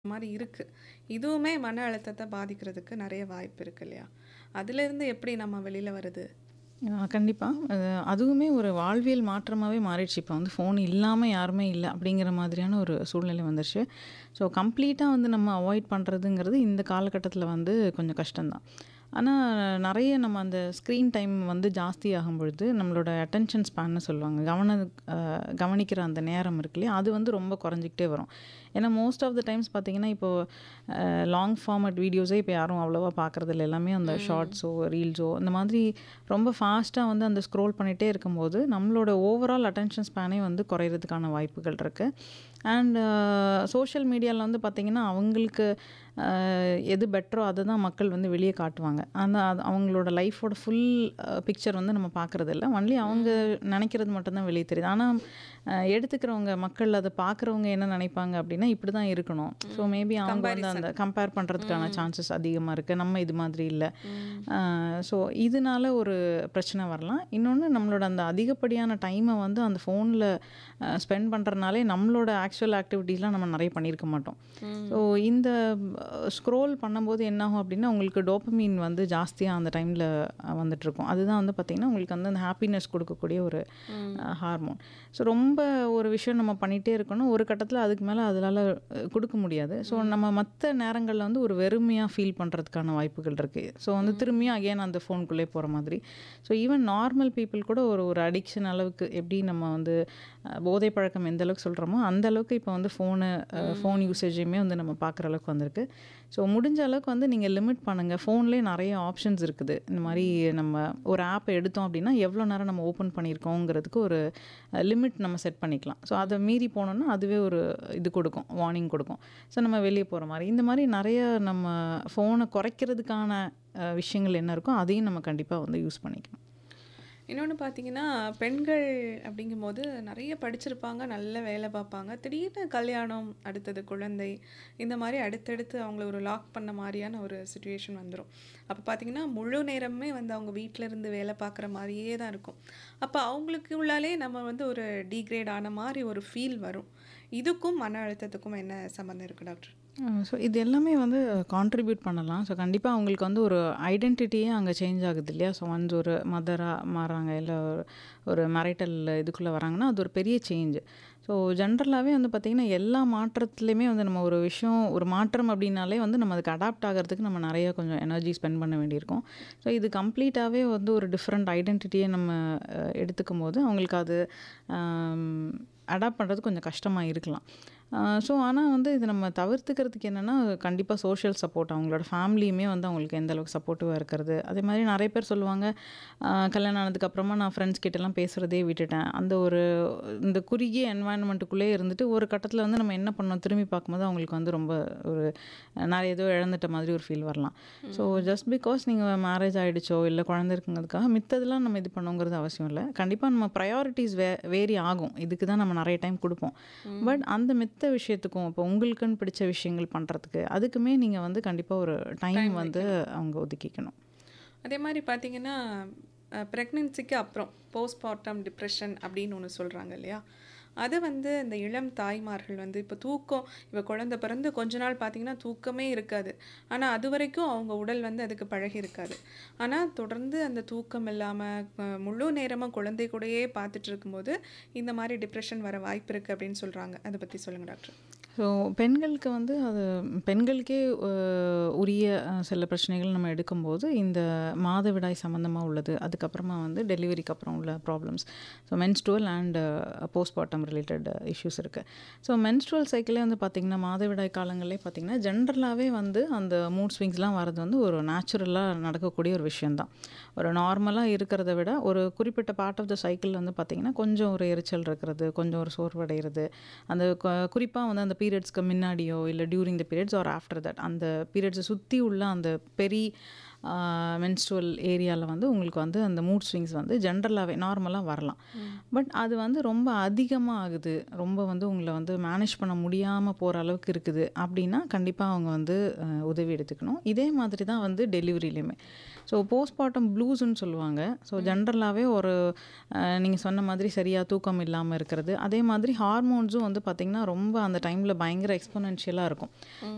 மாரி இருக்கு. இதுவுமே மன அழுத்தத்த பாதிக்கிறதுக்கு நெறைய வாய்ப்பு இருக்கு இல்லையா? அதிலிருந்து எப்படி நம்ம வெளில வரது? ஆ கண்டிப்பா. அது அதுவுமே ஒரு வாழ்வியல் மாற்றமாவே மாறிடுச்சு. இப்ப வந்து ஃபோன் இல்லாம யாருமே இல்ல அப்படிங்கிற மாதிரியான ஒரு சூழ்நிலை வந்துருச்சு. ஸோ கம்ப்ளீட்டா வந்து நம்ம அவாய்ட் பண்றதுங்கிறது இந்த காலகட்டத்தில வந்து கொஞ்சம் கஷ்டம் தான். ஆனா நெறைய நம்ம அந்த ஸ்க்ரீன் டைம் வந்து ஜாஸ்தியாகும் பொழுது, நம்மளோட அட்டென்ஷன் ஸ்பேன்னு சொல்லுவாங்க. கவன அ கவனிக்கிற அந்த நேரம் இருக்கு இல்லையா? அது வந்து ரொம்ப குறைஞ்சுக்கிட்டே வரும். ஏன்னா மோஸ்ட் ஆஃப் த டைம்ஸ் பார்த்தீங்கன்னா, இப்போ அ லாங் ஃபார்மேட் வீடியோஸே இப்ப யாரும் அவ்வளவா பார்க்கறதில்ல. எல்லாமே அந்த ம். ஷார்ட்ஸோ, ரீல்ஸோ இந்த மாதிரி ரொம்ப ஃபாஸ்ட்டா வந்து அந்த ஸ்க்ரோல் பண்ணிட்டே இருக்கும்போது, நம்மளோட ஓவரால் அட்டென்ஷன் ஸ்பேனே வந்து குறையிறதுக்கான வாய்ப்புகள் இருக்கு. அண்ட் சோஷியல் மீடியால வந்து பார்த்தீங்கன்னா, அவங்களுக்கு அ எது பெட்டரோ அத தான் மக்கள் வந்து வெளிய காட்டுவாங்க. ஆனா அது அவங்களோட லைஃபோட ஃபுல் அ பிக்சர் வந்து நம்ம பார்க்கறதில்ல. ஒன்லி அவங்க ம். நெனைக்கிறது மட்டும் தான் வெளிய தெரியுது. ஆனா அ எடுத்துக்கிறவங்க மக்கள் அத பார்க்குறவங்க என்ன நெனைப்பாங்க அப்படின்னா, இப்படி தான் இருக்கணும். ஸோ ம். மேபி அவங்க வந்து கம்பேரிசன். அந்த கம்பேர் பண்றதுக்கான ம். சான்சஸ் அதிகமா இருக்கு. நம்ம இது மாதிரி இல்ல. ம். அ ஸோ இதனால ஒரு பிரச்சனை வரலாம். இன்னொன்னு நம்மளோட அந்த அதிகப்படியான டைம வந்து அந்த ஃபோன்ல அ ஸ்பெண்ட் பண்றனாலே நம்மளோட ஆக்சுவல் ஆக்டிவிட்டீஸ்லாம் நம்ம நெறைய பண்ணியிருக்க மாட்டோம். ஸோ ம். இந்த ஸ்க்ரோல் பண்ணும்போது என்னாகும் அப்படின்னா, உங்களுக்கு டோப்பமைன் வந்து ஜாஸ்தியா அந்த டைம்ல அ வந்துட்டுருக்கும். அதுதான் வந்து பார்த்தீங்கன்னா, உங்களுக்கு வந்து அந்த ஹாப்பினஸ் குடுக்கக்கூடிய ஒரு ம். அ ஹார்மோன். ஸோ ரொம்ப ஒரு விஷயம் நம்ம பண்ணிட்டே இருக்கணும். ஒரு கட்டத்தில அதுக்கு மேல அதனால அ குடுக்க முடியாது. ஸோ ம். நம்ம மத்த நேரங்கள்ல வந்து ஒரு வெறுமையா ஃபீல் பண்றதுக்கான வாய்ப்புகள் இருக்கு. ஸோ வந்து ம். திரும்பியும் அகைன் அந்த ஃபோனுக்குள்ளே போற மாதிரி. ஸோ ஈவன் நார்மல் பீப்பிள் கூட ஒரு ஒரு அடிக்ஷன் அளவுக்கு எப்படி நம்ம வந்து அ போதை பழக்கம் எந்த அளவுக்கு சொல்றோமோ, அந்த அளவுக்கு இப்போ வந்து ஃபோனு அ ஃபோன் ம். யூசேஜையுமே வந்து நம்ம பார்க்குற அளவுக்கு வந்திருக்கு. ஸோ முடிஞ்ச அளவுக்கு வந்து நீங்க லிமிட் பண்ணுங்க. ஃபோன்லேயே நெறைய ஆப்ஷன்ஸ் இருக்குது. இந்த மாரி ம். நம்ம ஒரு ஆப் எடுத்தோம் அப்படின்னா, எவ்வளோ நேரம் நம்ம ஓப்பன் பண்ணியிருக்கோங்கிறதுக்கு ஒரு அ லிமிட் நம்ம செட் பண்ணிக்கலாம். ஸோ அத ம். மீறி போனோம்னா, அதுவே ஒரு இது குடுக்கும். வார்னிங் குடுக்கும். ஸோ நம்ம வெளிய போற மாரி. இந்த மாரி நெறைய நம்ம ஃபோன குறைக்கிறதுக்கான அ விஷயங்கள் என்ன இருக்கோ, அதையும் நம்ம கண்டிப்பா வந்து யூஸ் பண்ணிக்கணும். இன்னொன்னு பார்த்தீங்கன்னா, பெண்கள் அப்படிங்கும்போது நெறைய படிச்சிருப்பாங்க, நல்ல வேலை பார்ப்பாங்க. திடீர்னு கல்யாணம், அடுத்தது குழந்தை, இந்த மாரி அடுத்தடுத்து அவங்கள ஒரு லாக் பண்ண மாரியான ஒரு சிச்சுவேஷன் வந்துரும். அப்ப பார்த்தீங்கன்னா, முழு நேரமுமே வந்து அவங்க வீட்ல இருந்து வேலை பார்க்குற மாரியே தான் இருக்கும். அப்ப அவங்களுக்கு உள்ளாலே நம்ம வந்து ஒரு டீக்ரேட் ஆன மாரி ஒரு ஃபீல் வரும். இதுக்கும் மன அழுத்தத்துக்கும் என்ன சம்மந்தம் இருக்கு டாக்டர்? அ ஸோ இது எல்லாமே வந்து கான்ட்ரிபியூட் பண்ணலாம். ஸோ கண்டிப்பா அவங்களுக்கு வந்து ஒரு ஐடென்டிட்டியே அங்க சேஞ்ச் ஆகுது இல்லையா? ஸோ ஒன்ஸ் ஒரு மதரா மாறுறாங்க, இல்ல ஒரு மேரிட்டல் இதுக்குள்ள வராங்கன்னா, அது ஒரு பெரிய சேஞ்ச். ஸோ ஜென்ரலாவே வந்து பார்த்தீங்கன்னா, எல்லா மாற்றத்திலயுமே வந்து நம்ம ஒரு விஷயம் ஒரு மாற்றம் அப்படின்னாலே வந்து நம்ம அதுக்கு அடாப்ட் ஆகுறதுக்கு நம்ம நெறைய கொஞ்சம் எனர்ஜி ஸ்பெண்ட் பண்ண வேண்டியிருக்கும். ஸோ இது கம்ப்ளீட்டாவே வந்து ஒரு டிஃப்ரெண்ட் ஐடென்டிட்டிய நம்ம அ எடுத்துக்கும்போது, அவங்களுக்கு அது அம் அடாப்ட் பண்றது கொஞ்சம் கஷ்டமா இருக்கலாம். அ ஸோ ஆனா வந்து இது நம்ம தவிர்த்துக்கிறதுக்கு என்னன்னா, கண்டிப்பா சோஷியல் சப்போர்ட் அவங்களோட ஃபேமிலியுமே வந்து அவங்களுக்கு எந்த அளவுக்கு சப்போர்ட்டிவா இருக்கிறது. அதே மாரி நெறைய பேர் சொல்லுவாங்க, அ கல்யாணம் ஆனதுக்கு அப்புறமா நான் ஃப்ரெண்ட்ஸ் கிட்டலாம் பேசுறதே விட்டுட்டேன். அந்த ஒரு இந்த குறுகிய என்வாயர்ன்மெண்ட்டுக்குள்ளேயே இருந்துட்டு, ஒரு கட்டத்தில வந்து நம்ம என்ன பண்ணோம் திரும்பி பார்க்கும்போது அவங்களுக்கு வந்து ரொம்ப ஒரு நான் ஏதோ இழந்துட்ட மாதிரி ஒரு ஃபீல் வரலாம். So hmm. ஜஸ்ட் பிகாஸ் நீங்க மேரேஜ் ஆயிடுச்சோ, இல்ல குழந்தை இருக்குங்கிறதுக்காக மித்ததெல்லாம் நம்ம இது பண்ணணுங்கிறது அவசியம் இல்ல. கண்டிப்பா நம்ம பிரையாரிட்டீஸ் வே வேரி ஆகும். இதுக்கு தான் நம்ம நெறைய டைம் குடுப்போம். பட் ம். அந்த மித்த விஷயத்துக்கும், இப்போ உங்களுக்குன்னு பிடிச்ச விஷயங்கள் பண்றதுக்கு, அதுக்குமே நீங்க வந்து கண்டிப்பா ஒரு டைம் டைம் வந்து வைக்கணும். அவங்க ஒதுக்கிக்கணும். அதே மாரி பார்த்தீங்கன்னா, அ பிரெக்னன்சிக்கு அப்புறம் போஸ்ட்பார்டம் டிப்ரஷன் அப்படின்னு ஒண்ணு சொல்றாங்க இல்லையா? அது வந்து இந்த இளம் தாய்மார்கள் வந்து இப்போ தூக்கம் இப்போ குழந்தை பிறந்து கொஞ்ச நாள் பார்த்தீங்கன்னா, தூக்கமே இருக்காது. ஆனா அதுவரைக்கும் அவங்க உடல் வந்து அதுக்கு பழகி இருக்காது. ஆனா தொடர்ந்து அந்த தூக்கம் இல்லாம அ முழு நேரமும் குழந்தை கூடயே பார்த்துட்டு இருக்கும்போது, இந்த மாரி டிப்ரஷன் வர வாய்ப்பு இருக்கு அப்படின்னு சொல்றாங்க. அத பத்தி சொல்லுங்க டாக்டர். ஸோ பெண்களுக்கு வந்து அது பெண்களுக்கே அ உரிய அ சில பிரச்சனைகள் நம்ம எடுக்கும்போது, இந்த மாதவிடாய் சம்மந்தமா உள்ளது. அதுக்கப்புறமா வந்து டெலிவரிக்கு அப்புறம் உள்ள problems. So menstrual and postpartum related issues இருக்கு. ஸோ மென்ஸ்ட்ருவல் சைக்கிளே வந்து பார்த்தீங்கன்னா, மாதவிடாய் காலங்கள்லே பார்த்தீங்கன்னா, ஜென்ரலாவே வந்து அந்த மூட் ஸ்விங்ஸ்லாம் வரது வந்து ஒரு நேச்சுரலா நடக்கக்கூடிய ஒரு விஷயம் தான். ஒரு நார்மலா இருக்கிறத விட, ஒரு குறிப்பிட்ட பார்ட் ஆஃப் த சைக்கிள் வந்து பார்த்தீங்கன்னா, கொஞ்சம் ஒரு எரிச்சல் இருக்கிறது, கொஞ்சம் ஒரு சோர்வடைகிறது, அந்த க குறிப்பா வந்து அந்த பீரியட்ஸ்க்கு முன்னாடியோ, இல்ல during the periods or after that அந்த பீரியட்ஸ சுத்தி உள்ள அந்த பெரி அ மென்ஸ்ட்ருவல் ஏரியால வந்து உங்களுக்கு வந்து அந்த மூட் ஸ்விங்ஸ் வந்து ஜென்ரலாவே நார்மலா வரலாம். ம். பட் அது வந்து ரொம்ப அதிகமா ஆகுது. ரொம்ப வந்து உங்கள வந்து மேனேஜ் பண்ண முடியாம போற அளவுக்கு இருக்குது அப்படின்னா, கண்டிப்பா அவங்க வந்து அ உதவி எடுத்துக்கணும். இதே மாதிரி தான் வந்து டெலிவரிலயுமே. ஸோ போஸ்ட்பார்டம் ப்ளூஸ்ன்னு சொல்லுவாங்க. ஸோ ம். ஜென்ரலாவே ஒரு அ நீங்க சொன்ன மாதிரி சரியா தூக்கம் இல்லாம இருக்கிறது. அதே மாதிரி ஹார்மோன்ஸும் வந்து பார்த்தீங்கன்னா, ரொம்ப அந்த டைம்ல பயங்கர எக்ஸ்போனென்ஷியலா இருக்கும். ம்.